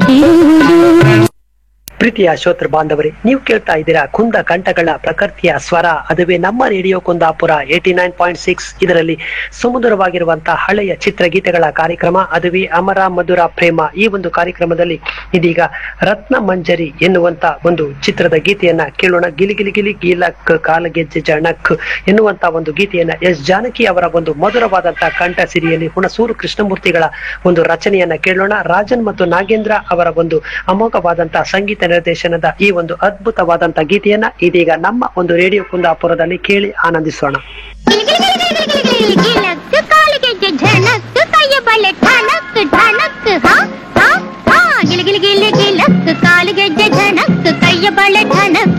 ಇರುವುದು ಪ್ರೀತಿಯ ಶ್ರೋತೃ ಬಾಂಧವರೇ ನೀವು ಕೇಳ್ತಾ ಇದ್ದೀರಾ ಕುಂದ ಕಂಠಗಳ ಪ್ರಕೃತಿಯ ಸ್ವರ ಅದುವೇ ನಮ್ಮ radio Kundapura eighty nine point six ಇದರಲ್ಲಿ ಸುಮಧುರವಾಗಿರುವಂತಹ ಹಳೆಯ ಚಿತ್ರಗೀತೆಗಳ ಕಾರ್ಯಕ್ರಮ ಅದುವೇ ಅಮರ ಮಧುರ ಪ್ರೇಮ ಈ ಒಂದು ಕಾರ್ಯಕ್ರಮದಲ್ಲಿ ಇದೀಗ ರತ್ನ ಮಂಜರಿ ಎನ್ನುವಂತ ಒಂದು ಚಿತ್ರದ ಗೀತೆಯನ್ನ ಕೇಳೋಣ ಗಿಲಿ ಗಿಲಿ ಗಿಲಿ ಗೀಲಕ್ ಕಾಲಗೆಜ್ಜೆ ಜಣಕ್ ಎನ್ನುವಂತ ಒಂದು ಗೀತೆಯನ್ನ ಎಸ್ ಜಾನಕಿ ಅವರ ಒಂದು ಮಧುರವಾದಂತಹ ಕಂಠ ಸಿರಿಯಲ್ಲಿ ಹುಣಸೂರು ಕೃಷ್ಣಮೂರ್ತಿಗಳ ಒಂದು ರಚನೆಯನ್ನ ಕೇಳೋಣ ರಾಜನ್ ಮತ್ತು ನಾಗೇಂದ್ರ ಅವರ ಒಂದು ಅಮೋಘವಾದಂತಹ ಸಂಗೀತ ನಿರ್ದೇಶನದ ಈ ಒಂದು ಅದ್ಭುತವಾದಂತಹ ಗೀತೆಯನ್ನ ಇದೀಗ ನಮ್ಮ ಒಂದು ರೇಡಿಯೋ ಕುಂದಾಪುರದಲ್ಲಿ ಕೇಳಿ ಆನಂದಿಸೋಣ ಗಿಲಕ್ ಕಾಲಿಗೆಜ್ಜೆ ಝಣಕ್ ಕೈಯ ಬಳೆ ಠಣಕ್ ಠಣಕ್ ಹಾ ಹಾ ಹಾ ಗಿಲಿ ಗಿಲಿ ಗಿಲಿ ಗಿಲಕ್ ಕಾಲಿಗೆಜ್ಜೆ ಝಣಕ್ ಕೈಯ ಬಳೆ ಠಣಕ್